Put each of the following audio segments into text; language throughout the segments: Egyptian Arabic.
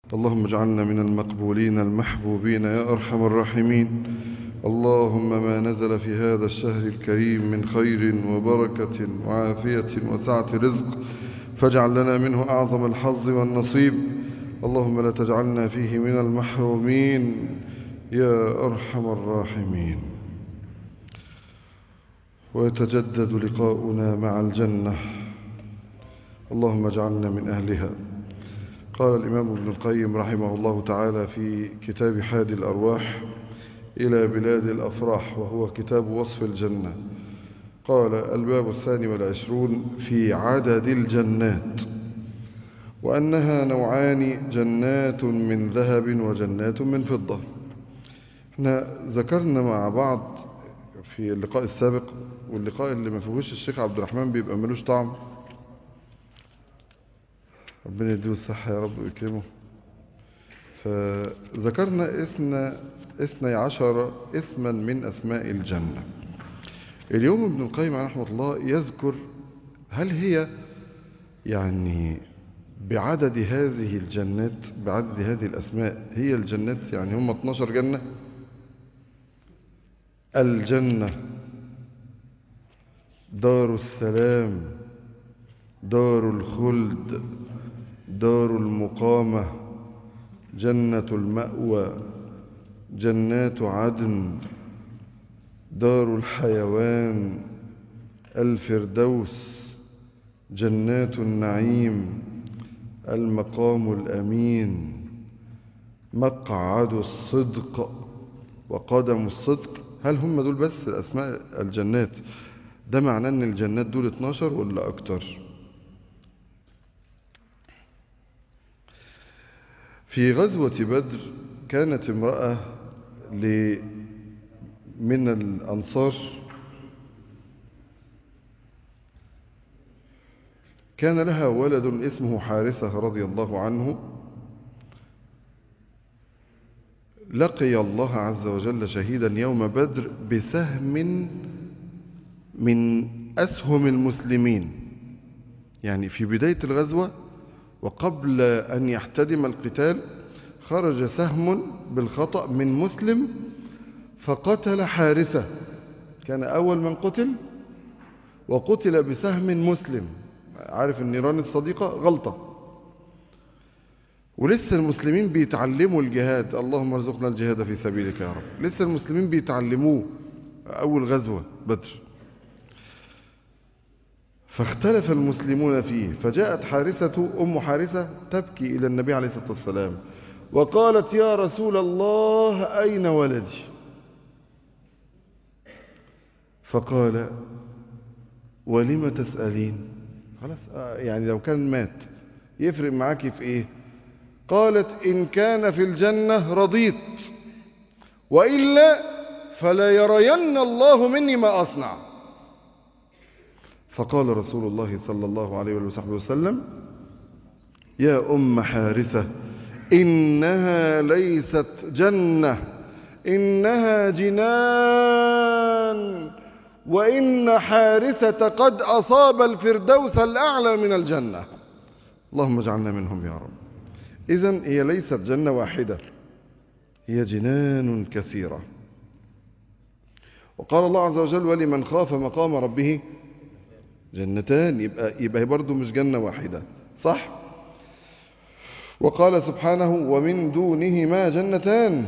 اللهم اجعلنا من المقبولين المحبوبين يا أرحم الراحمين اللهم ما نزل في هذا الشهر الكريم من خير وبركة وعافية وسعة رزق فاجعل لنا منه أعظم الحظ والنصيب اللهم لا تجعلنا فيه من المحرومين يا أرحم الراحمين ويتجدد لقاؤنا مع الجنة اللهم اجعلنا من أهلها قال الإمام ابن القيم رحمه الله تعالى في كتاب حاد الأرواح إلى بلاد الأفراح وهو كتاب وصف الجنة قال الباب الثاني والعشرون في عدد الجنات وأنها نوعان جنات من ذهب وجنات من فضة احنا ذكرنا مع بعض في اللقاء السابق واللقاء اللي ما فيهوش الشيخ عبد الرحمن بيبقى ملوش طعم ربنا يديه الصحة يا رب ويكرمه فذكرنا اثنى اثني عشر اسما من أسماء الجنة اليوم ابن القيم رحمه الله يذكر هل هي يعني بعدد هذه الجنات بعدد هذه الأسماء هي الجنات يعني هم 12 جنة الجنة دار السلام دار الخلد دار المقامة جنة المأوى جنات عدن دار الحيوان الفردوس جنات النعيم المقام الأمين مقعد الصدق وقدم الصدق هل هم دول بس الأسماء الجنات ده معناه أن الجنات دول 12 ولا أكتر في غزوة بدر كانت امرأة من الأنصار كان لها ولد اسمه حارثة رضي الله عنه لقي الله عز وجل شهيدا يوم بدر بسهم من أسهم المسلمين يعني في بداية الغزوة وقبل أن يحتدم القتال خرج سهم بالخطأ من مسلم فقتل حارثة كان أول من قتل وقتل بسهم مسلم عارف النيران الصديقة غلطة ولسه المسلمين بيتعلموا الجهاد اللهم ارزقنا الجهاد في سبيلك يا رب لسه المسلمين بيتعلموه أول غزوة بدر فاختلف المسلمون فيه فجاءت حارثة أم حارثة تبكي إلى النبي عليه الصلاة والسلام وقالت يا رسول الله أين ولدي فقال ولم تسألين خلاص يعني لو كان مات يفرق معاكي في ايه قالت إن كان في الجنة رضيت وإلا فلا يرين الله مني ما أصنع فقال رسول الله صلى الله عليه وصحبه وسلم يا أم حارثة إنها ليست جنة إنها جنان وإن حارثة قد أصاب الفردوس الأعلى من الجنة اللهم اجعلنا منهم يا رب إذا هي ليست جنة واحدة هي جنان كثيرة وقال الله عز وجل ولمن خاف مقام ربه جنتان يبقى, يبقى برضه مش جنة واحدة صح وقال سبحانه ومن دونهما جنتان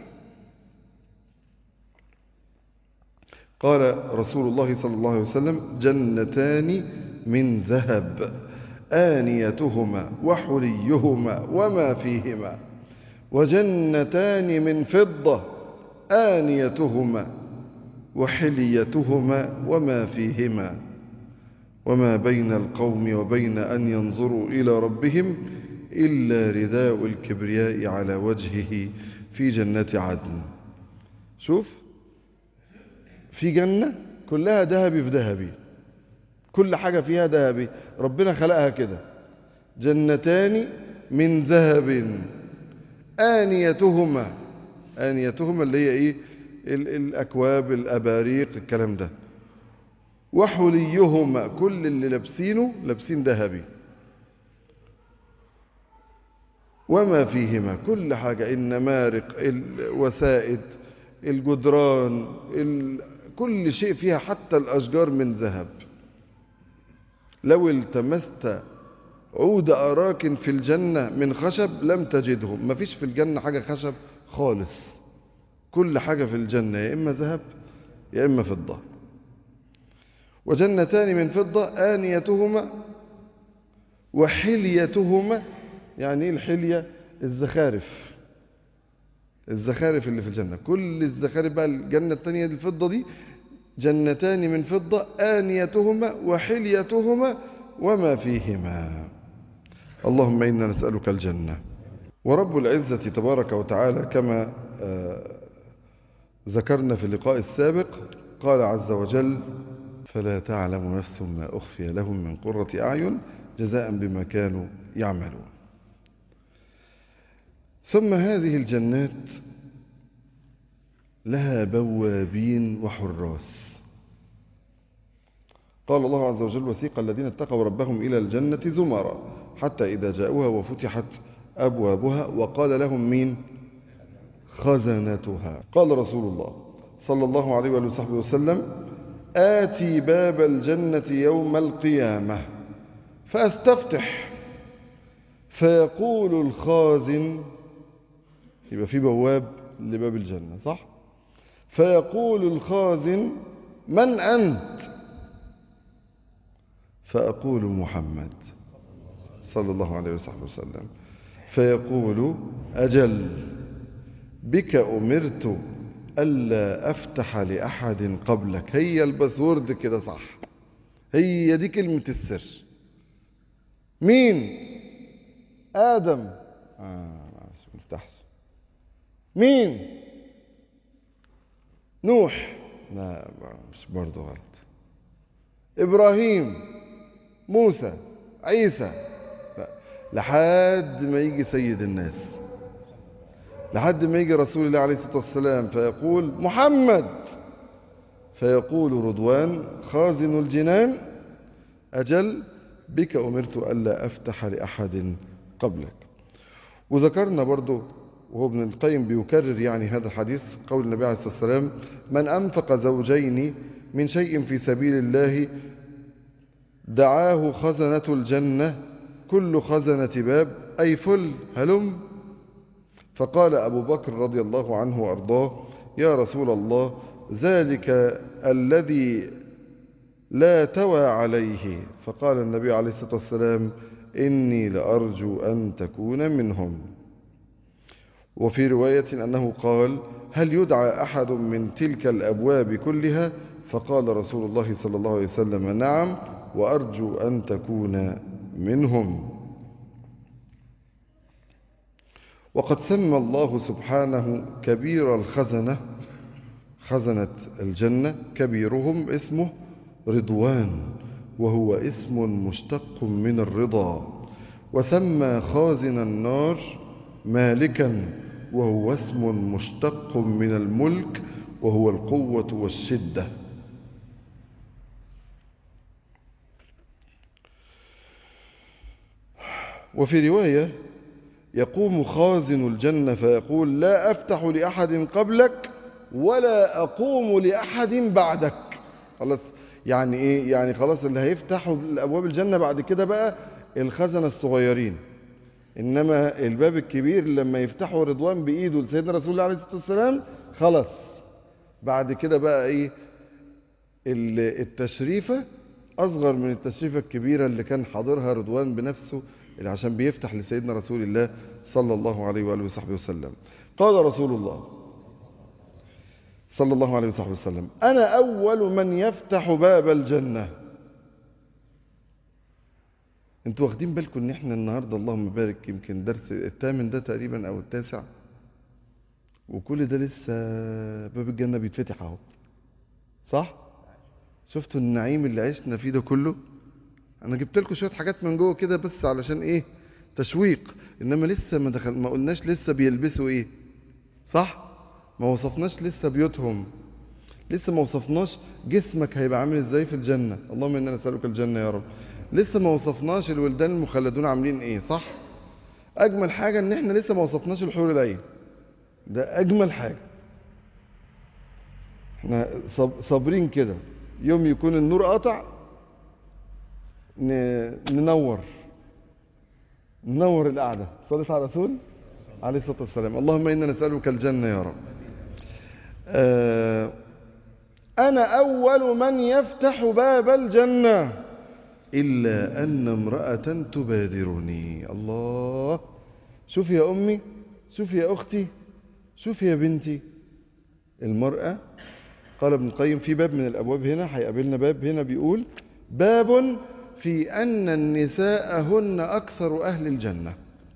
قال رسول الله صلى الله عليه وسلم جنتان من ذهب آنيتهما وحليهما وما فيهما وجنتان من فضة آنيتهما وحليتهما وما فيهما وما بين القوم وبين أن ينظروا إلى ربهم إلا رداء الكبرياء على وجهه في جنات عدن شوف في جنة كلها ذهبي في ذهبي كل حاجة فيها ذهبي ربنا خلقها كده جنتان من ذهب آنيتهما آنيتهما اللي هي إيه الأكواب الأباريق الكلام ده وحليهما كل اللي لابسينه لابسين ذهبي وما فيهما كل حاجة النمارق الوسائد الجدران ال... كل شيء فيها حتى الأشجار من ذهب لو التمست عود أراك في الجنة من خشب لم تجدهم ما فيش في الجنة حاجة خشب خالص كل حاجة في الجنة يا إما ذهب يا إما فضة وجنتان من فضة آنيتهما وحليتهما يعني ايه الحلية الزخارف الزخارف اللي في الجنة كل الزخارف بقى الجنة الثانية الفضة دي جنتان من فضة آنيتهما وحليتهما وما فيهما اللهم إنا نسألك الجنة ورب العزة تبارك وتعالى كما ذكرنا في اللقاء السابق قال عز وجل فلا تعلم نفس ما أخفي لهم من قرة أعين جزاء بما كانوا يعملون ثم هذه الجنات لها بوابين وحراس قال الله عز وجل وثيق الذين اتقوا ربهم إلى الجنة زمرا حتى إذا جاءوها وفتحت أبوابها وقال لهم مين خزنتها قال رسول الله صلى الله عليه وآله وصحبه وسلم آتي باب الجنة يوم القيامة فأستفتح فيقول الخازن يبقى في بواب لباب الجنة صح فيقول الخازن من أنت فأقول محمد صلى الله عليه وصحبه وسلم فيقول أجل بك أمرت ألا أفتح لأحد قبلك هي الباسورد كده صح هي دي كلمة السر مين آدم آه مفتحش مين نوح لا مش برضه غلط إبراهيم موسى عيسى لا. لحد ما يجي سيد الناس لحد ما يجي رسول الله عليه الصلاة والسلام فيقول محمد فيقول رضوان خازن الجنان أجل بك أمرت ألا أفتح لأحد قبلك وذكرنا برضو وهو ابن القيم بيكرر يعني هذا الحديث قول النبي عليه الصلاة والسلام من أنفق زوجين من شيء في سبيل الله دعاه خزنة الجنة كل خزنة باب أي فل هلم فقال أبو بكر رضي الله عنه وأرضاه يا رسول الله ذلك الذي لا توى عليه فقال النبي عليه الصلاة والسلام إني لأرجو أن تكون منهم وفي رواية أنه قال هل يدعى أحد من تلك الأبواب كلها فقال رسول الله صلى الله عليه وسلم نعم وأرجو أن تكون منهم وقد سمى الله سبحانه كبير الخزنة خزنة الجنة كبيرهم اسمه رضوان وهو اسم مشتق من الرضا وسمى خازن النار مالكا وهو اسم مشتق من الملك وهو القوة والشدة وفي رواية يقوم خازن الجنة فيقول لا أفتح لأحد قبلك ولا أقوم لأحد بعدك خلاص يعني إيه يعني خلاص اللي هيفتحوا أبواب الجنة بعد كده بقى الخزنة الصغيرين إنما الباب الكبير لما يفتحوا رضوان بإيده لسيدنا رسول الله عليه الصلاة والسلام خلاص بعد كده بقى إيه التشريفة أصغر من التشريفة الكبيرة اللي كان حاضرها رضوان بنفسه اللي عشان بيفتح لسيدنا رسول الله صلى الله عليه وآله وصحبه وسلم قال رسول الله صلى الله عليه وصحبه وسلم أنا أول من يفتح باب الجنة انتوا واخدين بالكم ان احنا النهاردة اللهم بارك يمكن درس الثامن ده تقريبا او التاسع وكل ده لسه باب الجنة بيتفتح اهو صح شفتوا النعيم اللي عشنا فيه ده كله انا جبت لكم شويه حاجات من جوه كده بس علشان ايه تشويق انما لسه ما دخل ما قلناش لسه بيلبسوا ايه صح ما وصفناش لسه بيوتهم لسه ما وصفناش جسمك هيبقى عامل ازاي في الجنه اللهم انا نسالك الجنه يا رب لسه ما وصفناش الولدان المخلدون عاملين ايه صح أجمل حاجة إن إحنا لسه ما وصفناش الحور العين ده أجمل حاجة إحنا صب- صابرين كده يوم يكون النور قطع ن- ننور ننور القعدة صليت على رسول عليه الصلاة والسلام اللهم إنا نسألك الجنة يا رب آه أنا أول من يفتح باب الجنة إلا أن امرأة تبادرني الله شوف يا أمي شوف يا أختي شوف يا بنتي المرأة قال ابن القيم في باب من الأبواب هنا هيقابلنا باب هنا بيقول باب في أن النساء هن أكثر أهل الجنة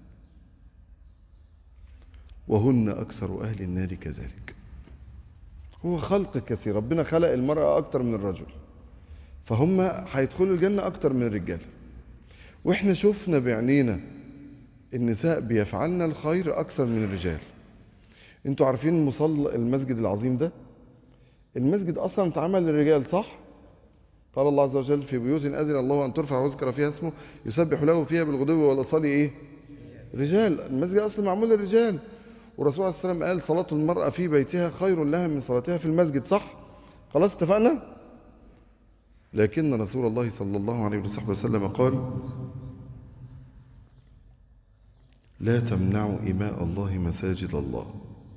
وهن أكثر أهل النار كذلك هو خلق كثير ربنا خلق المرأة أكثر من الرجل فهم هيدخلوا الجنة أكثر من الرجال وإحنا شفنا بعينينا النساء بيفعلن الخير أكثر من الرجال انتوا عارفين مصلى المسجد العظيم ده المسجد أصلا اتعمل للرجال صح قال الله عز وجل في بيوت أذن الله أن ترفع ويذكر فيها اسمه يسبح له فيها بالغدو والأصال إيه رجال المسجد أصلا معمول للرجال والرسول عليه الصلاة والسلام قال صلاة المرأة في بيتها خير لها من صلاتها في المسجد صح خلاص اتفقنا لكن رسول الله صلى الله عليه وصحبه وسلم قال لا تمنعوا إماء الله مساجد الله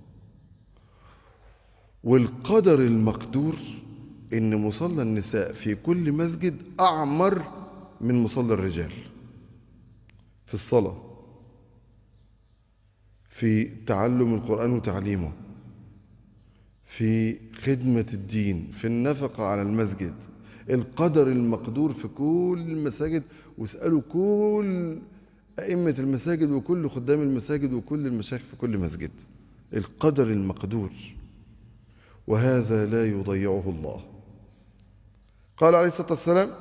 والقدر المقدور ان مصلى النساء في كل مسجد اعمر من مصلى الرجال في الصلاة في تعلم القرآن وتعليمه في خدمة الدين في النفقة على المسجد القدر المقدور في كل المساجد واسألوا كل أئمة المساجد وكل خدام المساجد وكل المشايخ في كل مسجد القدر المقدور وهذا لا يضيعه الله قال عليه الصلاة والسلام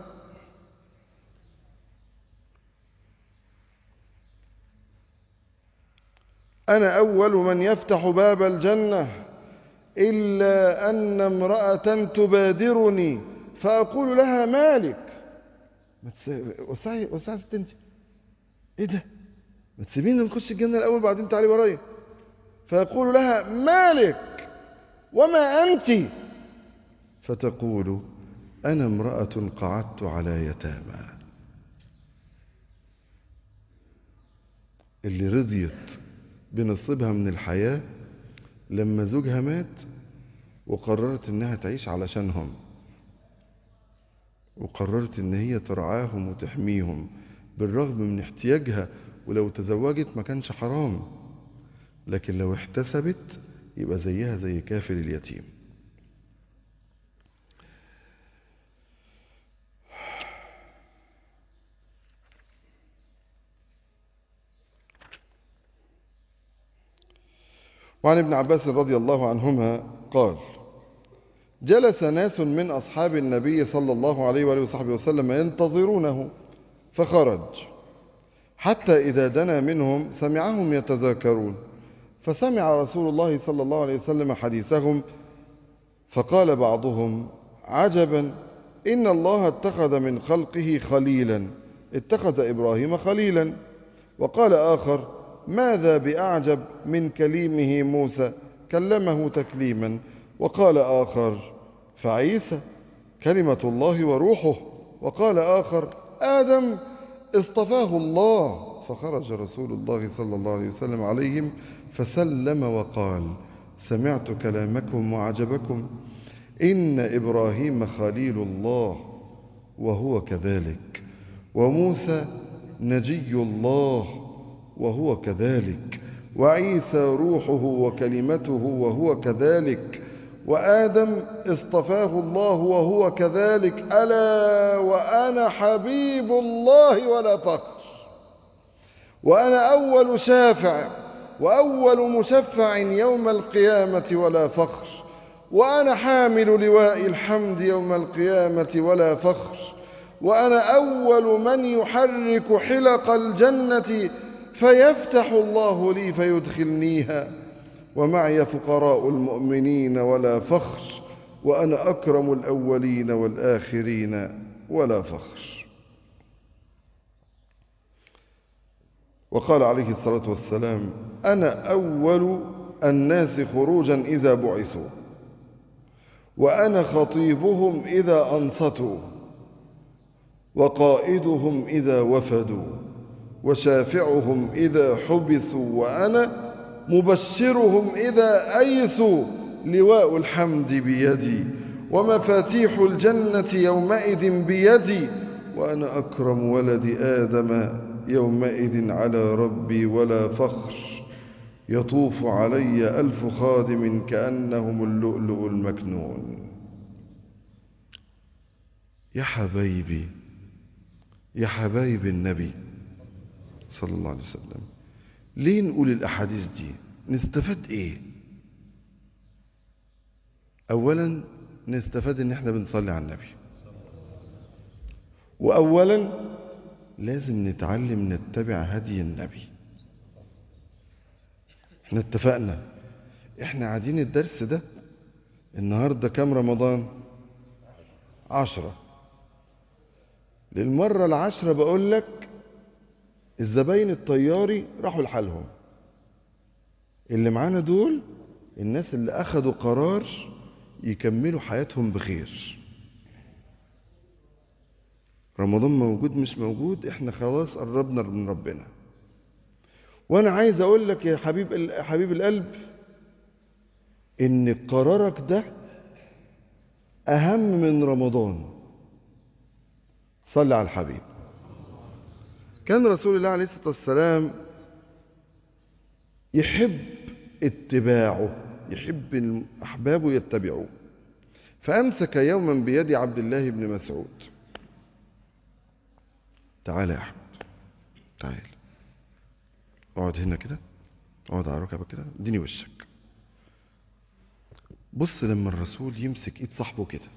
أنا أول من يفتح باب الجنة إلا أن امرأة تبادرني فأقول لها مالك ما تس- وسعي وسعي ست انت ايه ده ما تسيبينا نخش الجنة الأول بعدين تعالي ورايا فيقول لها مالك وما أنت فتقول أنا امرأة قعدت على يتامى اللي رضيت بنصيبها من الحياة لما زوجها مات وقررت انها تعيش علشانهم وقررت ان هي ترعاهم وتحميهم بالرغم من احتياجها ولو تزوجت ما كانش حرام لكن لو احتسبت يبقى زيها زي كافر اليتيم وعن ابن عباس رضي الله عنهما قال جلس ناس من أصحاب النبي صلى الله عليه وآله وصحبه وسلم ينتظرونه فخرج حتى إذا دنا منهم سمعهم يتذاكرون فسمع رسول الله صلى الله عليه وسلم حديثهم فقال بعضهم عجبا إن الله اتخذ من خلقه خليلا اتخذ إبراهيم خليلا وقال آخر ماذا بأعجب من كليمه موسى كلمه تكليما وقال آخر فعيسى كلمة الله وروحه وقال آخر آدم اصطفاه الله فخرج رسول الله صلى الله عليه وسلم عليهم فسلم وقال سمعت كلامكم وعجبكم إن إبراهيم خليل الله وهو كذلك وموسى نجي الله وهو كذلك وعيسى روحه وكلمته وهو كذلك وآدم اصطفاه الله وهو كذلك ألا وأنا حبيب الله ولا فخر وأنا أول شافع وأول مشفع يوم القيامة ولا فخر وأنا حامل لواء الحمد يوم القيامة ولا فخر وأنا أول من يحرك حلق الجنة فيفتح الله لي فيدخلنيها ومعي فقراء المؤمنين ولا فخر وأنا أكرم الأولين والآخرين ولا فخر وقال عليه الصلاة والسلام أنا أول الناس خروجا إذا بعثوا وأنا خطيبهم إذا أنصتوا وقائدهم إذا وفدوا وشافعهم إذا حبسوا وأنا مبشرهم إذا أيسوا لواء الحمد بيدي ومفاتيح الجنة يومئذ بيدي وأنا أكرم ولد آدم يومئذ على ربي ولا فخر يطوف علي ألف خادم كأنهم اللؤلؤ المكنون يا حبايبي يا حبايب النبي صلى الله عليه وسلم ليه نقول الأحاديث دي نستفاد ايه اولا نستفاد ان احنا بنصلي على النبي واولا لازم نتعلم نتبع هدي النبي احنا اتفقنا احنا قاعدين الدرس ده النهاردة كام رمضان عشرة للمرة العشرة بقول لك الزباين الطياري راحوا لحالهم اللي معانا دول الناس اللي اخدوا قرار يكملوا حياتهم بخير رمضان موجود مش موجود احنا خلاص قربنا من ربنا وانا عايز اقول لك يا حبيب حبيب القلب ان قرارك ده اهم من رمضان صلي على الحبيب كان رسول الله عليه الصلاه والسلام يحب اتباعه يحب احبابه يتبعوه فامسك يوما بيد عبد الله بن مسعود تعال يا احمد تعال اقعد هنا كده اقعد على ركبك كده اديني وشك بص لما الرسول يمسك ايد صاحبه كده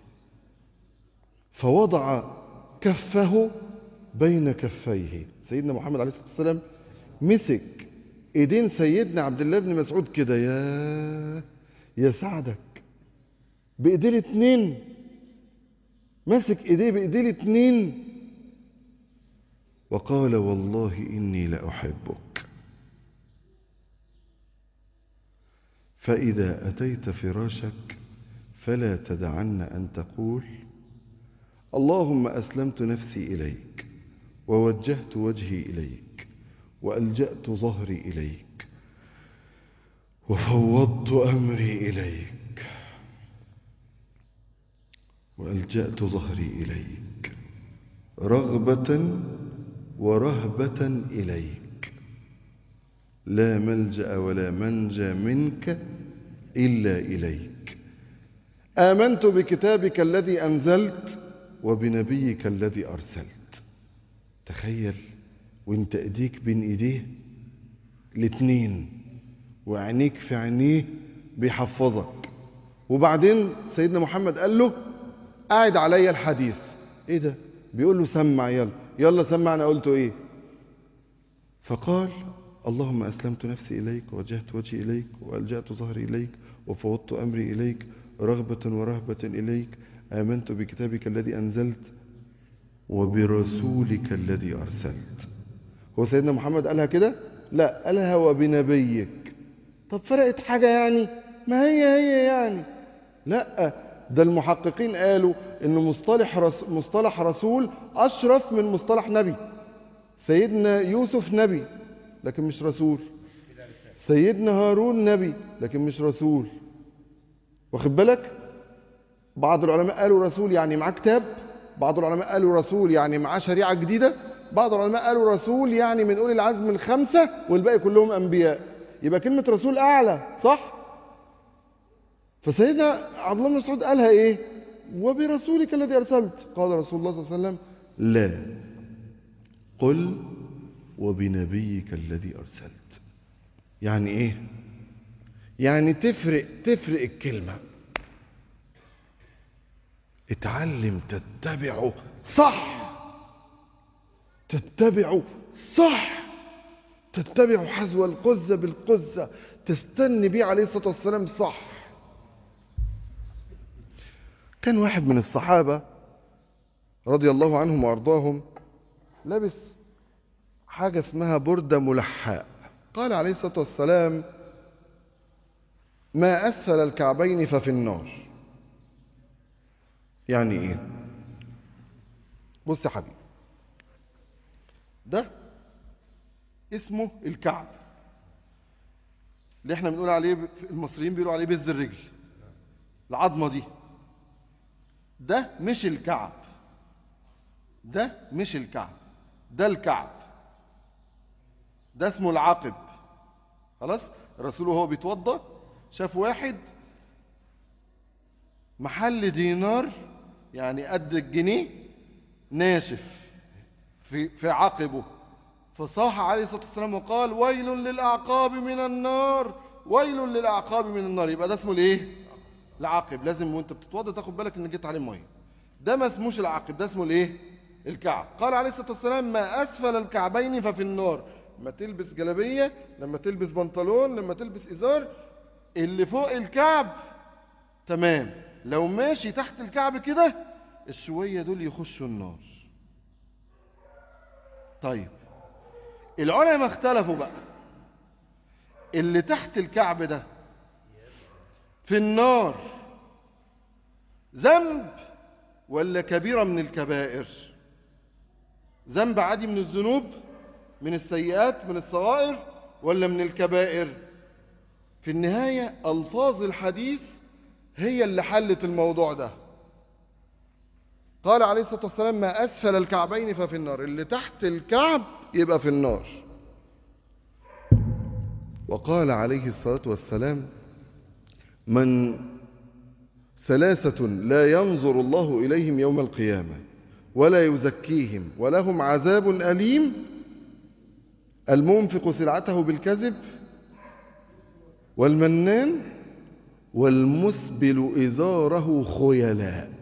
فوضع كفه بين كفيه سيدنا محمد عليه الصلاه والسلام مسك ايدين سيدنا عبد الله بن مسعود كده يا يا سعدك بايديه الاتنين ماسك ايديه بايديه الاتنين وقال والله اني لاحبك فاذا اتيت فراشك فلا تدعن ان تقول اللهم اسلمت نفسي اليك ووجهت وجهي اليك والجات ظهري اليك وفوضت امري اليك والجات ظهري اليك رغبه ورهبه اليك لا ملجا ولا منجى منك الا اليك امنت بكتابك الذي انزلت وبنبيك الذي ارسلت تخيل وانت ايديك بين ايديه الاتنين وعينيك في عينيه بيحفظك وبعدين سيدنا محمد قال له قاعد عليا الحديث ايه ده بيقول له سمع يلا يلا سمع انا قلته ايه فقال اللهم اسلمت نفسي اليك ووجهت وجهي اليك والجات ظهري اليك وفوضت امري اليك رغبه ورهبه اليك امنت بكتابك الذي انزلت وبرسولك الذي ارسلت هو سيدنا محمد قالها كده لا قالها وبنبيك طب فرقت حاجه يعني ما هي هي يعني لا ده المحققين قالوا ان مصطلح رس مصطلح رسول اشرف من مصطلح نبي سيدنا يوسف نبي لكن مش رسول سيدنا هارون نبي لكن مش رسول واخد بالك بعض العلماء قالوا رسول يعني معاه كتاب بعض العلماء قالوا رسول يعني معاه شريعة جديدة بعض العلماء قالوا رسول يعني من أولي العزم الخمسة والباقي كلهم أنبياء يبقى كلمة رسول أعلى صح؟ فسيدنا عبد الله بن مسعود قالها إيه؟ وبرسولك الذي أرسلت قال رسول الله صلى الله عليه وسلم لا قل وبنبيك الذي أرسلت يعني إيه؟ يعني تفرق تفرق الكلمة اتعلم تتبعه صح تتبعه صح تتبعه حذو القزة بالقزة تستني بيه عليه الصلاة والسلام صح كان واحد من الصحابة رضي الله عنهم وأرضاهم لابس حاجة اسمها بردة ملحاء قال عليه الصلاة والسلام ما أسفل الكعبين ففي النار يعني إيه بص يا حبيبي ده اسمه الكعب اللي احنا بنقول عليه المصريين بيقولوا عليه بز الرجل العظمة دي ده مش الكعب ده مش الكعب ده الكعب ده اسمه العقب خلاص الرسول وهو بيتوضى شاف واحد محل دينار يعني قد الجنيه ناشف في في عقبه فصاح عليه الصلاه والسلام وقال ويل للاعقاب من النار ويل للاعقاب من النار يبقى ده اسمه الايه العقب لازم وانت بتتوضى تاخد بالك ان جيت عليه ميه ده ما اسموش العقب ده اسمه الايه الكعب قال عليه الصلاه والسلام ما اسفل الكعبين ففي النار لما تلبس جلابيه لما تلبس بنطلون لما تلبس ازار اللي فوق الكعب تمام لو ماشي تحت الكعب كده الشويه دول يخشوا النار طيب العلماء اختلفوا بقى اللي تحت الكعب ده في النار ذنب ولا كبيرة من الكبائر ذنب عادي من الذنوب من السيئات من الصغائر ولا من الكبائر في النهاية ألفاظ الحديث هي اللي حلت الموضوع ده قال عليه الصلاة والسلام ما أسفل الكعبين ففي النار اللي تحت الكعب يبقى في النار وقال عليه الصلاة والسلام من ثلاثة لا ينظر الله إليهم يوم القيامة ولا يزكيهم ولهم عذاب أليم المنفق سلعته بالكذب والمنان والمسبل إزاره خيلاء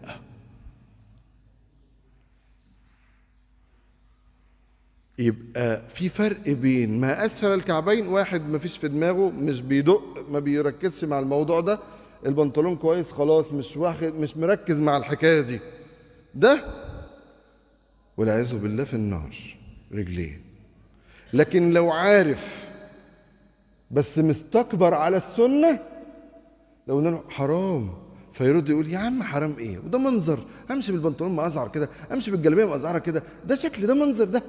يبقى في فرق بين ما أسفل الكعبين واحد ما فيش في دماغه مش بيدق ما بيركزش مع الموضوع ده البنطلون كويس خلاص مش واخد مش مركز مع الحكاية دي ده والعياذ بالله في النار رجليه لكن لو عارف بس مستكبر على السنة لو قلنا له حرام فيرد يقول يا عم حرام ايه وده منظر امشي بالبنطلون مقزعر كده امشي بالجلابيه مقزعره كده ده شكل ده منظر ده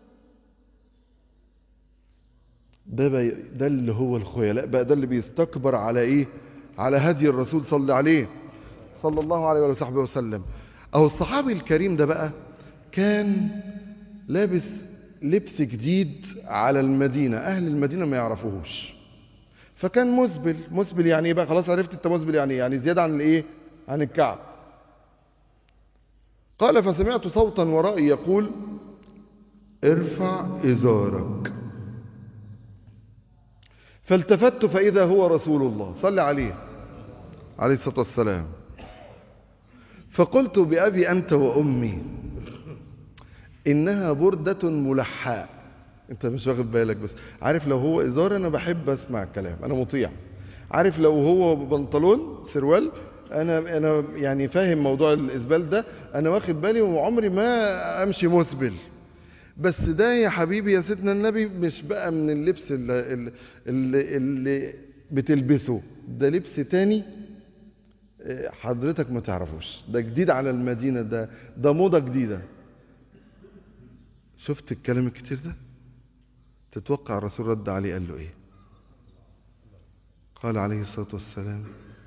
ده بي ده اللي هو الخيلاء بقى ده اللي بيستكبر على ايه على هدي الرسول صلى عليه صلى الله عليه وصحبه وسلم اهو الصحابي الكريم ده بقى كان لابس لبس جديد على المدينة أهل المدينة ما يعرفوهوش فكان مسبل مسبل يعني ايه بقى خلاص عرفت انت مسبل يعني ايه يعني زيادة عن الايه عن الكعب قال فسمعت صوتا ورائي يقول ارفع ازارك فالتفت فإذا هو رسول الله صلى عليه عليه الصلاة والسلام فقلت بأبي أنت وأمي إنها بردة ملحاء أنت مش واخد بالك بس عارف لو هو إزار أنا بحب أسمع الكلام أنا مطيع عارف لو هو بنطلون سروال أنا أنا يعني فاهم موضوع الإسبال ده أنا واخد بالي وعمري ما أمشي مسبل بس ده يا حبيبي يا سيدنا النبي مش بقى من اللبس اللي, اللي, اللي بتلبسه ده لبس تاني حضرتك ما تعرفوش ده جديد على المدينة ده ده موضة جديدة شفت الكلام الكتير ده تتوقع الرسول رد عليه قال له ايه قال عليه الصلاة والسلام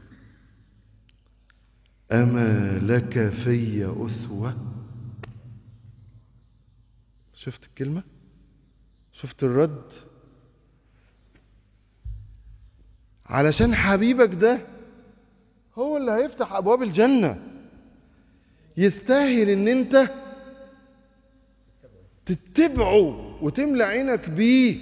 أما لك في أسوة شفت الكلمة شفت الرد علشان حبيبك ده هو اللي هيفتح أبواب الجنة يستاهل ان انت تتبعه وتملى عينك بيه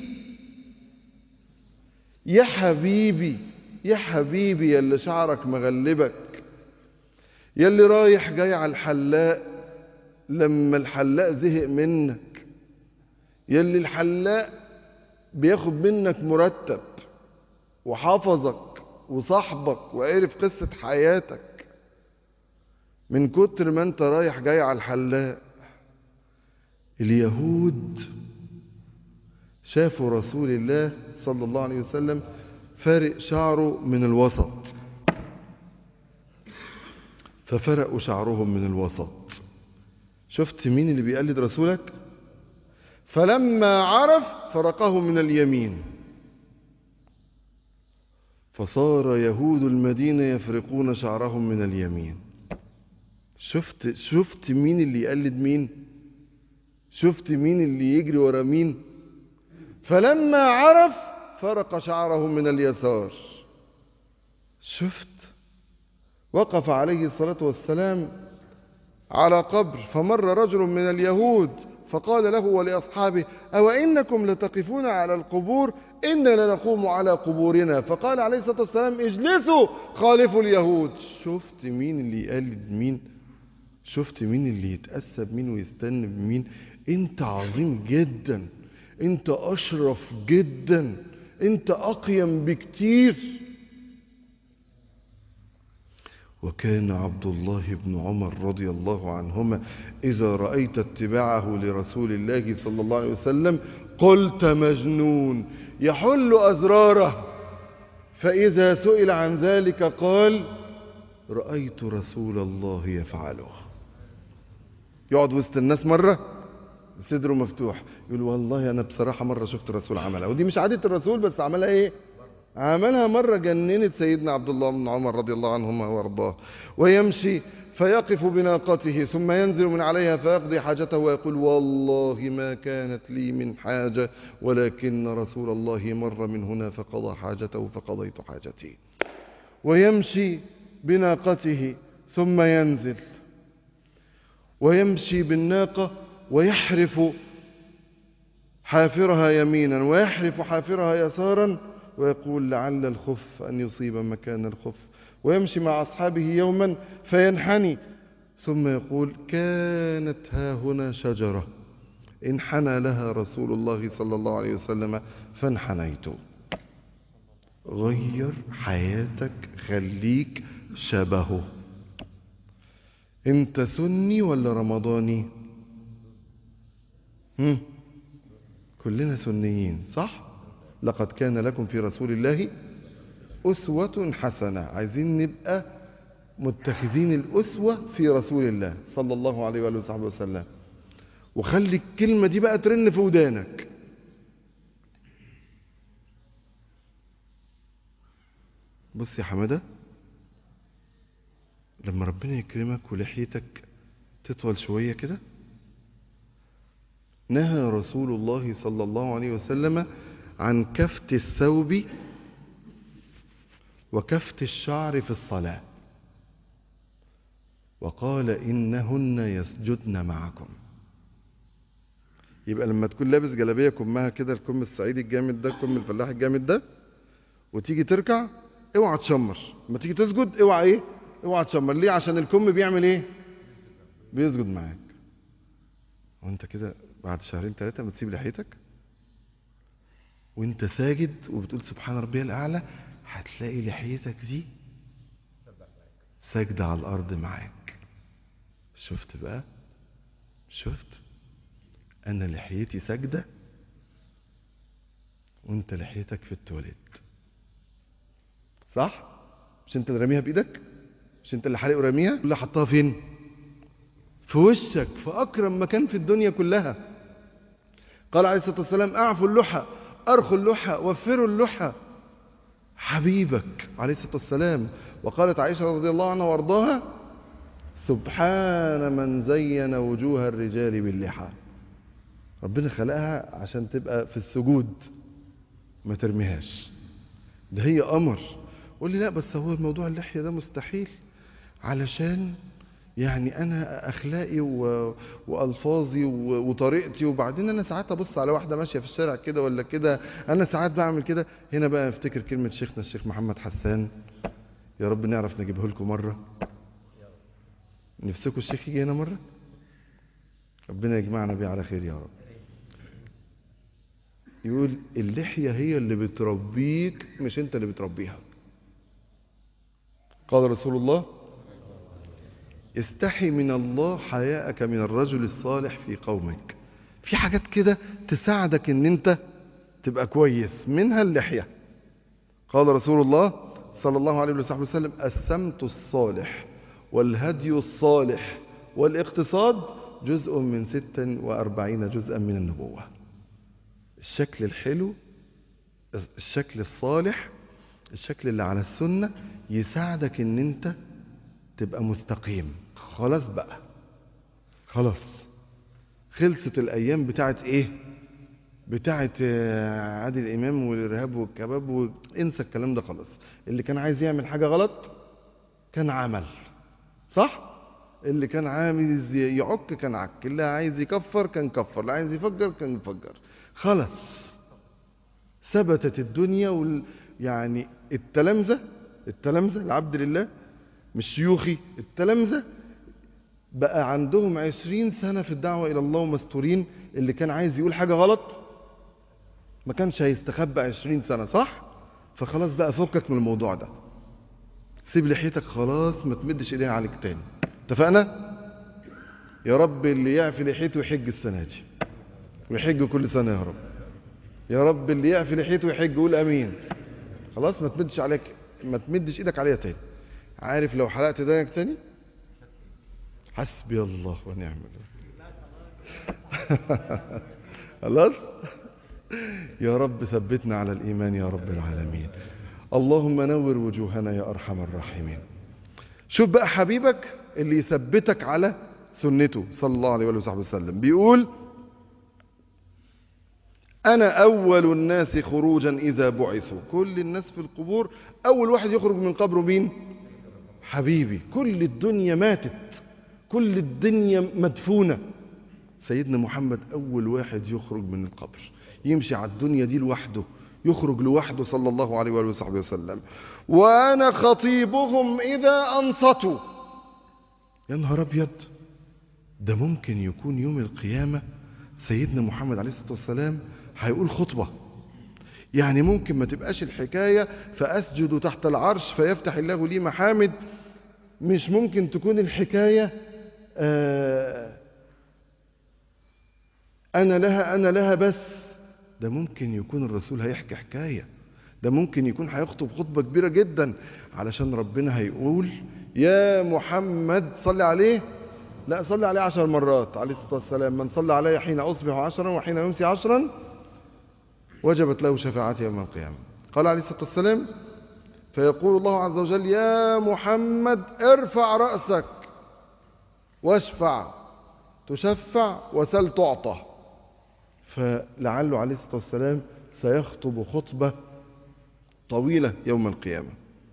يا حبيبي يا حبيبي يا اللي شعرك مغلبك يا اللي رايح جاي على الحلاق لما الحلاق زهق منك يا اللي الحلاق بياخد منك مرتب وحافظك وصاحبك وعرف قصة حياتك من كتر ما انت رايح جاي على الحلاق اليهود شافوا رسول الله صلى الله عليه وسلم فارق شعره من الوسط ففرقوا شعرهم من الوسط شفت مين اللي بيقلد رسولك فلما عرف فرقه من اليمين فصار يهود المدينة يفرقون شعرهم من اليمين شفت شفت مين اللي يقلد مين شفت مين اللي يجري ورا مين فلما عرف فرق شعره من اليسار شفت وقف عليه الصلاة والسلام على قبر فمر رجل من اليهود فقال له ولأصحابه أو إنكم لتقفون على القبور إنا لنقوم على قبورنا فقال عليه الصلاة والسلام اجلسوا خالفوا اليهود شفت مين اللي يقلد مين شفت مين اللي يتأسى بمين ويستنى بمين انت عظيم جدا انت أشرف جدا انت أقيم بكتير وكان عبد الله بن عمر رضي الله عنهما إذا رأيت اتباعه لرسول الله صلى الله عليه وسلم قلت مجنون يحل أزراره فإذا سئل عن ذلك قال رأيت رسول الله يفعله يقعد وسط الناس مرة صدره مفتوح يقول والله أنا بصراحة مرة شفت الرسول عملها ودي مش عادة الرسول بس عملها إيه عملها مرة جننت سيدنا عبد الله بن عمر رضي الله عنهما وارضاه ويمشي فيقف بناقته ثم ينزل من عليها فيقضي حاجته ويقول والله ما كانت لي من حاجة ولكن رسول الله مر من هنا فقضى حاجته فقضيت حاجتي ويمشي بناقته ثم ينزل ويمشي بالناقة ويحرف حافرها يمينا ويحرف حافرها يسارا ويقول لعل الخف أن يصيب مكان الخف ويمشي مع أصحابه يوما فينحني ثم يقول كانت ها هنا شجرة انحنى لها رسول الله صلى الله عليه وسلم فانحنيت غير حياتك خليك شبهه انت سني ولا رمضاني هم؟ كلنا سنيين صح لقد كان لكم في رسول الله أسوة حسنة عايزين نبقى متخذين الأسوة في رسول الله صلى الله عليه وآله وصحبه وسلم وخلي الكلمة دي بقى ترن في ودانك بص يا حمادة لما ربنا يكرمك ولحيتك تطول شوية كده نهى رسول الله صلى الله عليه وسلم عن كفت الثوب وكفت الشعر في الصلاة وقال إنهن يسجدن معكم يبقى لما تكون لابس جلابية كمها كده الكم الصعيدي الجامد ده الكم الفلاح الجامد ده وتيجي تركع اوعى تشمر لما تيجي تسجد اوعى ايه اوعى تشمر ليه عشان الكم بيعمل ايه بيسجد معاك وانت كده بعد شهرين ثلاثة ما تسيب لحيتك وانت ساجد وبتقول سبحان ربي الأعلى هتلاقي لحيتك دي ساجدة على الأرض معاك شفت بقى شفت أنا لحيتي ساجدة وانت لحيتك في التواليت صح مش انت اللي راميها بايدك مش انت اللي حالق وراميها اللي حطها فين في وشك في اكرم مكان في الدنيا كلها قال عليه الصلاه والسلام اعفوا اللحى ارخوا اللحى وفروا اللحى حبيبك عليه الصلاه والسلام وقالت عائشه رضي الله عنها وارضاها سبحان من زين وجوه الرجال باللحى ربنا خلقها عشان تبقى في السجود ما ترميهاش ده هي امر قول لي لا بس هو الموضوع اللحيه ده مستحيل علشان يعني انا اخلاقي و... والفاظي و... وطريقتي وبعدين انا ساعات ابص على واحده ماشيه في الشارع كده ولا كده انا ساعات بعمل كده هنا بقى افتكر كلمه شيخنا الشيخ محمد حسان يا رب نعرف نجيبه لكم مره نفسكم الشيخ يجي هنا مره ربنا يجمعنا بيه على خير يا رب يقول اللحيه هي اللي بتربيك مش انت اللي بتربيها قال رسول الله استحي من الله حياءك من الرجل الصالح في قومك في حاجات كده تساعدك ان انت تبقى كويس منها اللحية قال رسول الله صلى الله عليه وصحبه وسلم السمت الصالح والهدي الصالح والاقتصاد جزء من ست وأربعين جزءا من النبوة الشكل الحلو الشكل الصالح الشكل اللي على السنة يساعدك ان انت تبقى مستقيم خلاص بقى خلاص خلصت الايام بتاعت ايه بتاعت عادل امام والارهاب والكباب وانسى الكلام ده خلاص اللي كان عايز يعمل حاجة غلط كان عمل صح اللي كان عايز يعك كان عك اللي عايز يكفر كان كفر اللي عايز يفجر كان يفجر خلاص ثبتت الدنيا وال... يعني التلامذة التلامذة العبد لله مش شيوخي التلامذة بقى عندهم عشرين سنة في الدعوة إلى الله ومستورين اللي كان عايز يقول حاجة غلط ما كانش هيستخبى عشرين سنة صح فخلاص بقى فكك من الموضوع ده سيب لحيتك خلاص ما تمدش ايديها عليك تاني اتفقنا يا رب اللي يعفي لحيته يحج السنة دي ويحج كل سنة يا رب يا رب اللي يعفي لحيته يحج قول امين خلاص ما تمدش عليك ما تمدش ايدك عليها تاني عارف لو حلقت ايدك تاني حسبي الله ونعم الوكيل خلاص يا رب ثبتنا على الايمان يا رب العالمين اللهم نور وجوهنا يا ارحم الراحمين شوف بقى حبيبك اللي يثبتك على سنته صلى الله عليه وصحبه وسلم بيقول أنا أول الناس خروجا إذا بعثوا كل الناس في القبور أول واحد يخرج من قبره مين حبيبي كل الدنيا ماتت كل الدنيا مدفونة سيدنا محمد أول واحد يخرج من القبر يمشي على الدنيا دي لوحده يخرج لوحده صلى الله عليه وآله وصحبه وسلم وأنا خطيبهم إذا أنصتوا يا نهار أبيض ده ممكن يكون يوم القيامة سيدنا محمد عليه الصلاة والسلام هيقول خطبة يعني ممكن ما تبقاش الحكاية فأسجد تحت العرش فيفتح الله لي محامد مش ممكن تكون الحكاية آه أنا لها أنا لها بس ده ممكن يكون الرسول هيحكي حكاية ده ممكن يكون هيخطب خطبة كبيرة جدا علشان ربنا هيقول يا محمد صلي عليه لا صلي عليه عشر مرات عليه الصلاة والسلام من صلى علي حين أصبح عشرا وحين يمسي عشرا وجبت له شفاعتي يوم القيامة قال عليه الصلاة والسلام فيقول الله عز وجل يا محمد ارفع رأسك واشفع تشفع وسل تعطى فلعله عليه الصلاة والسلام سيخطب خطبة طويلة يوم القيامة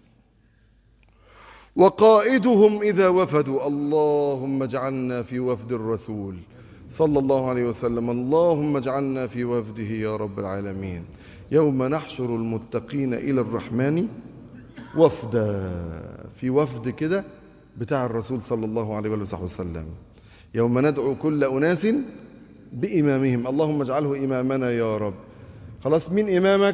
وقائدهم إذا وفدوا اللهم اجعلنا في وفد الرسول صلى الله عليه وسلم اللهم اجعلنا في وفده يا رب العالمين يوم نحشر المتقين إلى الرحمن وفدا في وفد كده بتاع الرسول صلى الله عليه وسلم يوم ندعو كل أناس بإمامهم اللهم اجعله إمامنا يا رب خلاص مين إمامك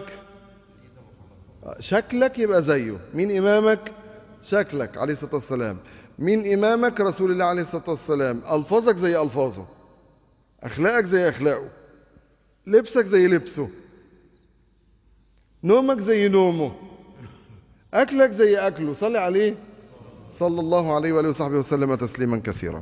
شكلك يبقى زيه مين إمامك شكلك عليه الصلاة والسلام مين إمامك رسول الله عليه الصلاة والسلام ألفاظك زي ألفاظه أخلاقك زي أخلاقه لبسك زي لبسه نومك زي نومه أكلك زي أكله صلي عليه صلى الله عليه وآله وصحبه وسلم تسليما كثيرا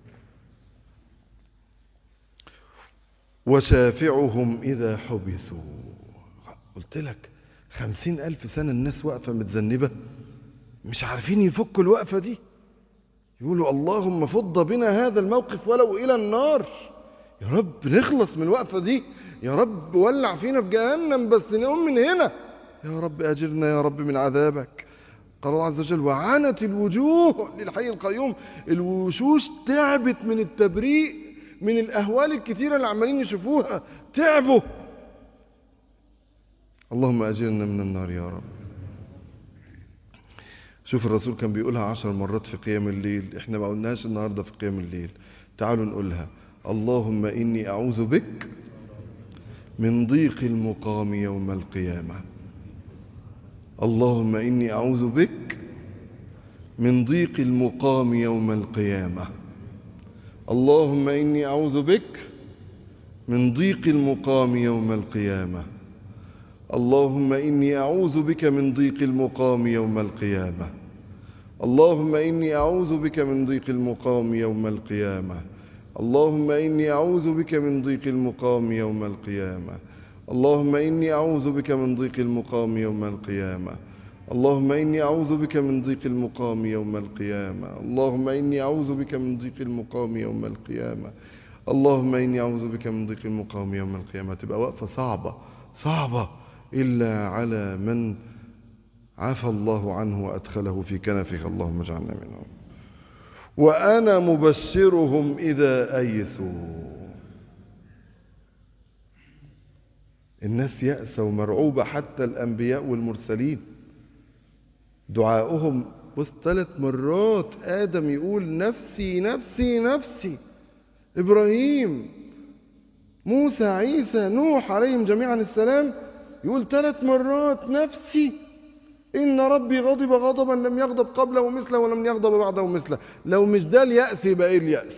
وشافعهم إذا حبسوا قلت لك خمسين ألف سنة الناس واقفة متذنبة مش عارفين يفكوا الوقفة دي يقولوا اللهم فض بنا هذا الموقف ولو إلى النار يا رب نخلص من الوقفة دي يا رب ولع فينا في جهنم بس نقوم من هنا يا رب أجرنا يا رب من عذابك قال الله عز وجل وعنت الوجوه للحي القيوم الوشوش تعبت من التبريء من الأهوال الكثيرة اللي عمالين يشوفوها تعبوا اللهم أجرنا من النار يا رب شوف الرسول كان بيقولها عشر مرات في قيام الليل احنا ما قلناش النهاردة في قيام الليل تعالوا نقولها اللهم إني أعوذ بك من ضيق المقام يوم القيامة اللهم إني أعوذ بك من ضيق المقام يوم القيامة اللهم إني أعوذ بك من ضيق المقام يوم القيامة اللهم إني أعوذ بك من ضيق المقام يوم القيامة اللهم إني أعوذ بك من ضيق المقام يوم القيامة اللهم إني أعوذ بك من ضيق المقام يوم القيامة اللهم إني أعوذ بك من ضيق المقام يوم القيامة اللهم إني أعوذ بك من ضيق المقام يوم القيامة اللهم إني أعوذ بك من ضيق المقام يوم القيامة اللهم إني أعوذ بك من ضيق المقام يوم القيامة تبقى وقفة صعبة صعبة إلا على من عفى الله عنه وأدخله في كنفه اللهم اجعلنا منهم وأنا مبشرهم إذا أيسوا الناس يأسى ومرعوبة حتى الأنبياء والمرسلين دعاؤهم بص ثلاث مرات آدم يقول نفسي نفسي نفسي إبراهيم موسى عيسى نوح عليهم جميعا السلام يقول ثلاث مرات نفسي إن ربي غضب غضبا لم يغضب قبله مثله ولم يغضب بعده مثله لو مش ده اليأس يبقى إيه اليأس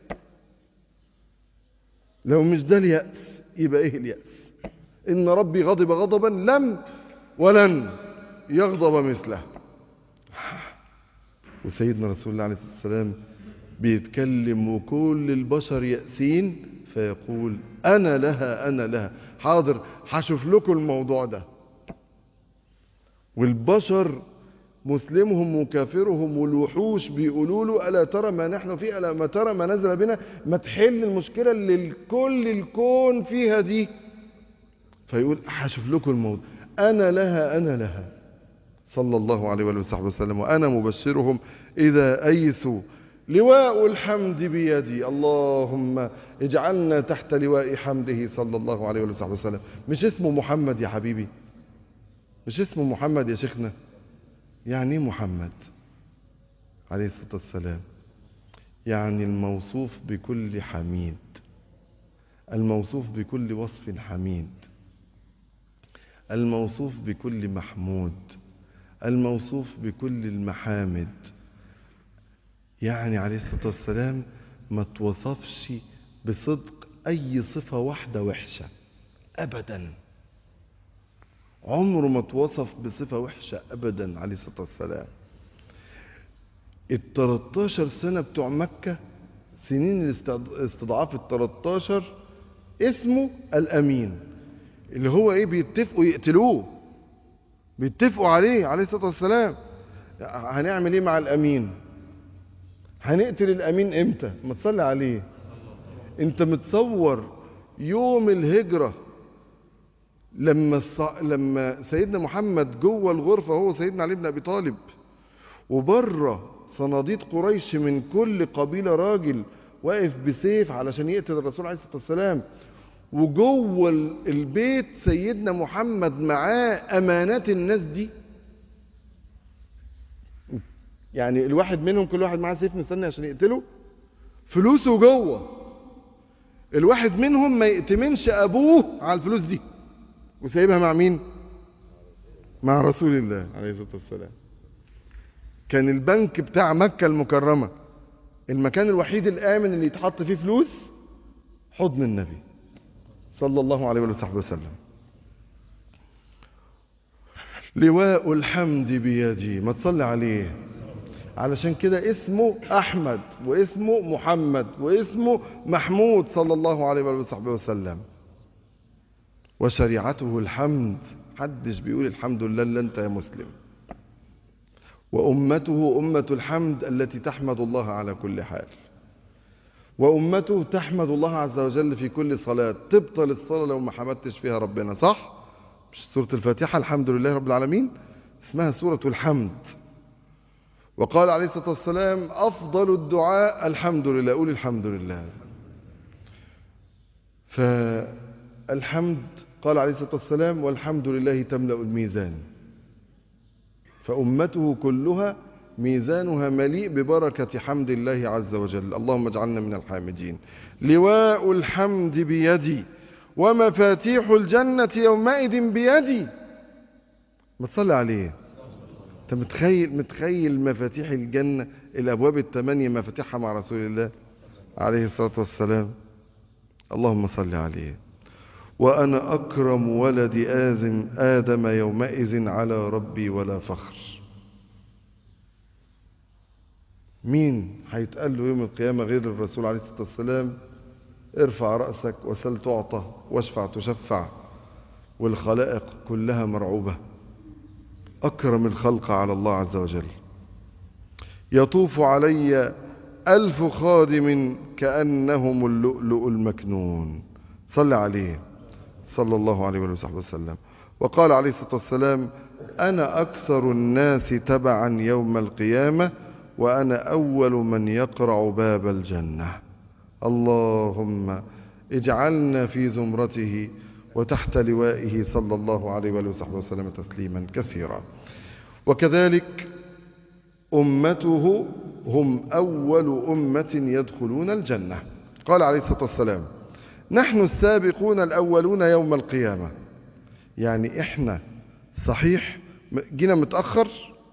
لو مش ده اليأس يبقى إيه اليأس إن ربي غضب غضبا لم ولن يغضب مثله وسيدنا رسول الله عليه الصلاة والسلام بيتكلم وكل البشر يأسين فيقول أنا لها أنا لها حاضر هشوف لكم الموضوع ده والبشر مسلمهم وكافرهم والوحوش بيقولوا له ألا ترى ما نحن فيه ألا ما ترى ما نزل بنا ما تحل المشكلة اللي الكل الكون فيها دي فيقول هشوف لكم الموضوع أنا لها أنا لها صلى الله عليه وآله وصحبه وسلم وأنا مبشرهم إذا أيسوا لواء الحمد بيدي اللهم اجعلنا تحت لواء حمده صلى الله عليه وآله وصحبه وسلم مش اسمه محمد يا حبيبي مش اسمه محمد يا شيخنا يعني ايه محمد عليه الصلاة والسلام يعني الموصوف بكل حميد الموصوف بكل وصف حميد الموصوف بكل محمود الموصوف بكل المحامد يعني عليه الصلاة والسلام ما توصفش بصدق أي صفة واحدة وحشة أبدا عمره ما توصف بصفة وحشة أبدا عليه الصلاة والسلام ال 13 سنة بتوع مكة سنين الاستضعاف ال 13 اسمه الأمين اللي هو ايه بيتفقوا يقتلوه بيتفقوا عليه عليه الصلاة والسلام هنعمل ايه مع الأمين هنقتل الأمين امتى ما تصلي عليه انت متصور يوم الهجرة لما الص... لما سيدنا محمد جوه الغرفة هو سيدنا علي بن أبي طالب وبره صناديد قريش من كل قبيلة راجل واقف بسيف علشان يقتل الرسول عليه الصلاة والسلام وجوه البيت سيدنا محمد معاه أمانات الناس دي يعني الواحد منهم كل واحد معاه سيف مستني عشان يقتله فلوسه جوه الواحد منهم ما يأتمنش أبوه على الفلوس دي وسايبها مع مين مع رسول الله عليه الصلاة والسلام كان البنك بتاع مكة المكرمة المكان الوحيد الآمن اللي يتحط فيه فلوس حضن النبي صلى الله عليه وصحبه وسلم لواء الحمد بيدي ما تصلي عليه علشان كده اسمه أحمد واسمه محمد واسمه محمود صلى الله عليه وصحبه وسلم وشريعته الحمد حدش بيقول الحمد لله الا انت يا مسلم وأمته أمة الحمد التي تحمد الله على كل حال وأمته تحمد الله عز وجل في كل صلاة تبطل الصلاة لو ما حمدتش فيها ربنا صح؟ مش سورة الفاتحة الحمد لله رب العالمين اسمها سورة الحمد وقال عليه الصلاة والسلام أفضل الدعاء الحمد لله قول الحمد لله فالحمد قال عليه الصلاة والسلام والحمد لله تملأ الميزان فأمته كلها ميزانها مليء ببركة حمد الله عز وجل اللهم اجعلنا من الحامدين لواء الحمد بيدي ومفاتيح الجنة يومئذ بيدي ما تصلي عليه انت متخيل متخيل مفاتيح الجنة الأبواب الثمانية مفاتيحها مع رسول الله عليه الصلاة والسلام اللهم صل عليه وأنا أكرم ولد آزم آدم يومئذ على ربي ولا فخر مين هيتقال له يوم القيامة غير الرسول عليه الصلاة والسلام ارفع رأسك وسل تعطى واشفع تشفع والخلائق كلها مرعوبة أكرم الخلق على الله عز وجل يطوف علي ألف خادم كأنهم اللؤلؤ المكنون صل عليه صلى الله عليه وصحبه وسلم وقال عليه الصلاة والسلام أنا أكثر الناس تبعا يوم القيامة وأنا أول من يقرع باب الجنة اللهم اجعلنا في زمرته وتحت لوائه صلى الله عليه وآله وصحبه وسلم تسليما كثيرا وكذلك أمته هم أول أمة يدخلون الجنة قال عليه الصلاة والسلام نحن السابقون الأولون يوم القيامة يعني إحنا صحيح جينا متأخر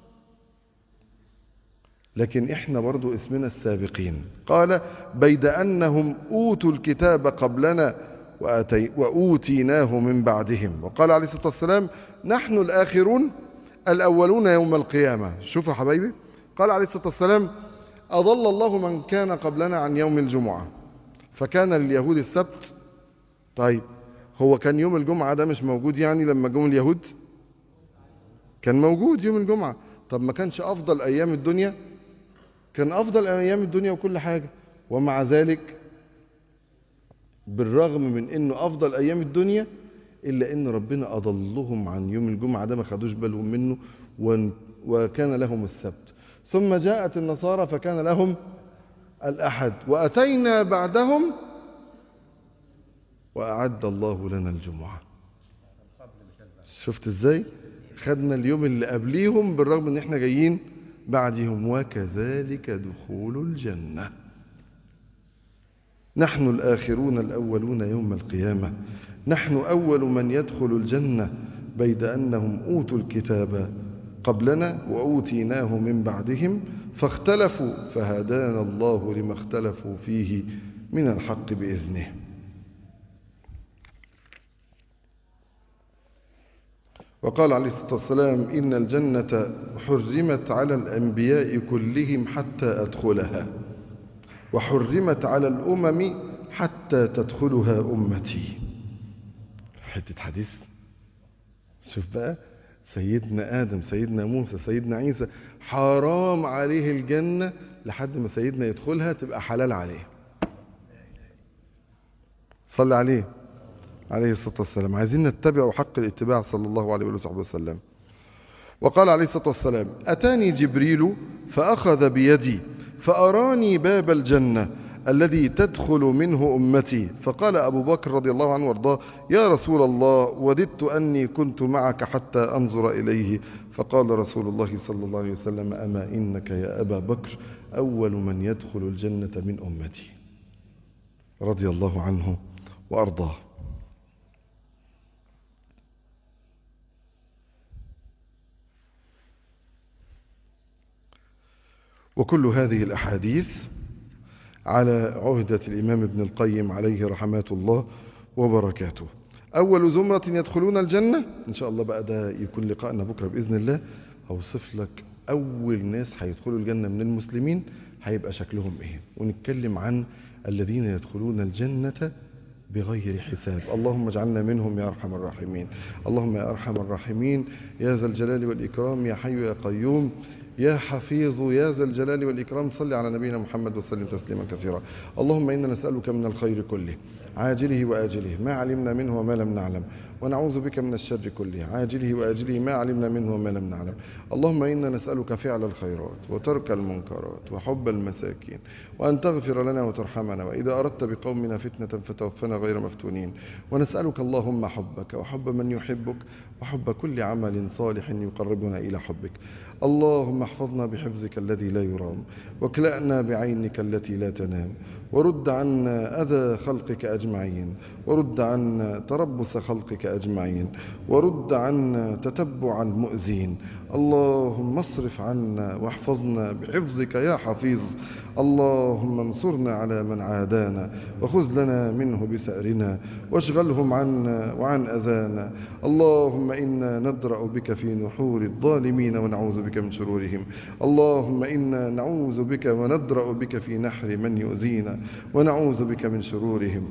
لكن إحنا برضو اسمنا السابقين قال بيد أنهم أوتوا الكتاب قبلنا وأوتيناه من بعدهم وقال عليه الصلاة والسلام نحن الآخرون الأولون يوم القيامة شوفوا حبايبي قال عليه الصلاة والسلام أضل الله من كان قبلنا عن يوم الجمعة فكان لليهود السبت طيب هو كان يوم الجمعة ده مش موجود يعني لما جم اليهود كان موجود يوم الجمعة طب ما كانش أفضل أيام الدنيا كان أفضل أيام الدنيا وكل حاجة ومع ذلك بالرغم من أنه أفضل أيام الدنيا إلا أن ربنا أضلهم عن يوم الجمعة ده ما خدوش بالهم منه وكان لهم السبت ثم جاءت النصارى فكان لهم الأحد وأتينا بعدهم وأعد الله لنا الجمعة شفت ازاي خدنا اليوم اللي قبليهم بالرغم ان احنا جايين بعدهم وكذلك دخول الجنة نحن الآخرون الأولون يوم القيامة نحن أول من يدخل الجنة بيد أنهم أوتوا الكتاب قبلنا وأوتيناه من بعدهم فاختلفوا فهدانا الله لما اختلفوا فيه من الحق بإذنه وقال عليه الصلاة والسلام إن الجنة حرمت على الأنبياء كلهم حتى أدخلها وحرمت على الأمم حتى تدخلها أمتي حتة حديث شوف بقى سيدنا آدم سيدنا موسى سيدنا عيسى حرام عليه الجنة لحد ما سيدنا يدخلها تبقى حلال عليه صلى عليه عليه الصلاة والسلام عايزين نتبع حق الاتباع صلى الله عليه وصحبه وسلم وقال عليه الصلاة والسلام أتاني جبريل فأخذ بيدي فأراني باب الجنة الذي تدخل منه أمتي فقال أبو بكر رضي الله عنه وارضاه يا رسول الله وددت أني كنت معك حتى أنظر إليه فقال رسول الله صلى الله عليه وسلم أما إنك يا أبا بكر أول من يدخل الجنة من أمتي رضي الله عنه وأرضاه وكل هذه الأحاديث على عهدة الإمام ابن القيم عليه رحمات الله وبركاته أول زمرة يدخلون الجنة إن شاء الله بقى ده يكون لقاءنا بكرة بإذن الله أوصف لك أول ناس هيدخلوا الجنة من المسلمين هيبقى شكلهم إيه ونتكلم عن الذين يدخلون الجنة بغير حساب اللهم اجعلنا منهم يا أرحم الراحمين اللهم يا أرحم الراحمين يا ذا الجلال والإكرام يا حي يا قيوم يا حفيظ يا ذا الجلال والإكرام صل على نبينا محمد وسلم تسليما كثيرا اللهم إنا نسألك من الخير كله عاجله وآجله ما علمنا منه وما لم نعلم ونعوذ بك من الشر كله عاجله وآجله ما علمنا منه وما لم نعلم اللهم إنا نسألك فعل الخيرات وترك المنكرات وحب المساكين وأن تغفر لنا وترحمنا وإذا أردت بقومنا فتنة فتوفنا غير مفتونين ونسألك اللهم حبك وحب من يحبك وحب كل عمل صالح يقربنا إلى حبك اللهم احفظنا بحفظك الذي لا يرام واكلأنا بعينك التي لا تنام ورد عنا أذى خلقك أجمعين ورد عنا تربص خلقك أجمعين ورد عنا تتبع المؤذين اللهم اصرف عنا واحفظنا بحفظك يا حفيظ اللهم انصرنا على من عادانا وخذ لنا منه بثأرنا واشغلهم عنا وعن أذانا اللهم إنا ندرأ بك في نحور الظالمين ونعوذ بك من شرورهم اللهم إنا نعوذ بك وندرأ بك في نحر من يؤذينا ونعوذ بك من شرورهم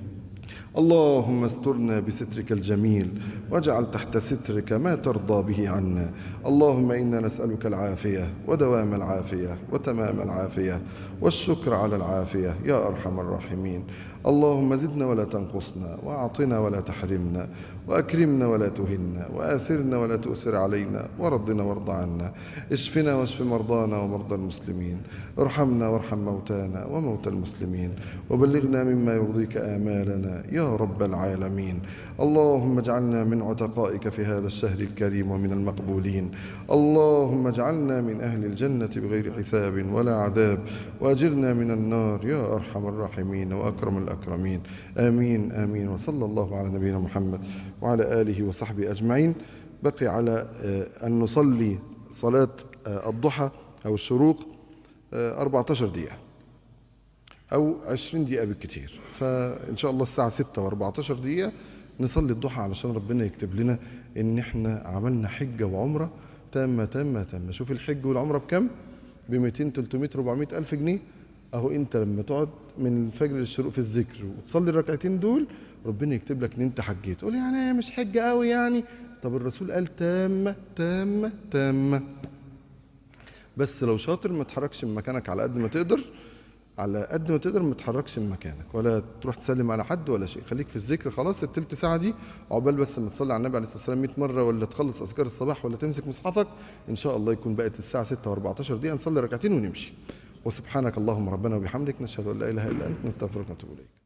اللهم استرنا بسترك الجميل واجعل تحت سترك ما ترضى به عنا اللهم إنا نسألك العافية ودوام العافية وتمام العافية والشكر على العافية يا أرحم الراحمين اللهم زدنا ولا تنقصنا وأعطنا ولا تحرمنا وأكرمنا ولا تهنا وآثرنا ولا تؤثر علينا وردنا وارض عنا اشفنا واشف مرضانا ومرضى المسلمين ارحمنا وارحم موتانا وموتى المسلمين وبلغنا مما يرضيك آمالنا يا رب العالمين اللهم اجعلنا من عتقائك في هذا الشهر الكريم ومن المقبولين اللهم اجعلنا من أهل الجنة بغير حساب ولا عذاب وأجرنا من النار يا أرحم الراحمين وأكرم الأكرمين آمين آمين وصلى الله على نبينا محمد وعلى آله وصحبه أجمعين بقي على أن نصلي صلاة الضحى أو الشروق 14 دقيقة أو 20 دقيقة بالكتير فإن شاء الله الساعة 6 و14 دقيقة نصلي الضحى علشان ربنا يكتب لنا إن إحنا عملنا حجة وعمرة تامة تامة تامة شوف الحج والعمرة بكم ب 200 300 400 ألف جنيه أهو أنت لما تقعد من الفجر للشروق في الذكر وتصلي الركعتين دول ربنا يكتب لك إن أنت حجيت تقول يعني مش حجة قوي يعني طب الرسول قال تامة تامة تامة بس لو شاطر ما تحركش من مكانك على قد ما تقدر على قد ما تقدر ما تتحركش من مكانك ولا تروح تسلم على حد ولا شيء خليك في الذكر خلاص التلت ساعة دي عقبال بس ما تصلي على النبي عليه الصلاة والسلام 100 مرة ولا تخلص أذكار الصباح ولا تمسك مصحفك إن شاء الله يكون بقت الساعة 6 و14 دقيقة نصلي ركعتين ونمشي وسبحانك اللهم ربنا وبحمدك نشهد أن لا إله إلا أنت نستغفرك ونتوب إليك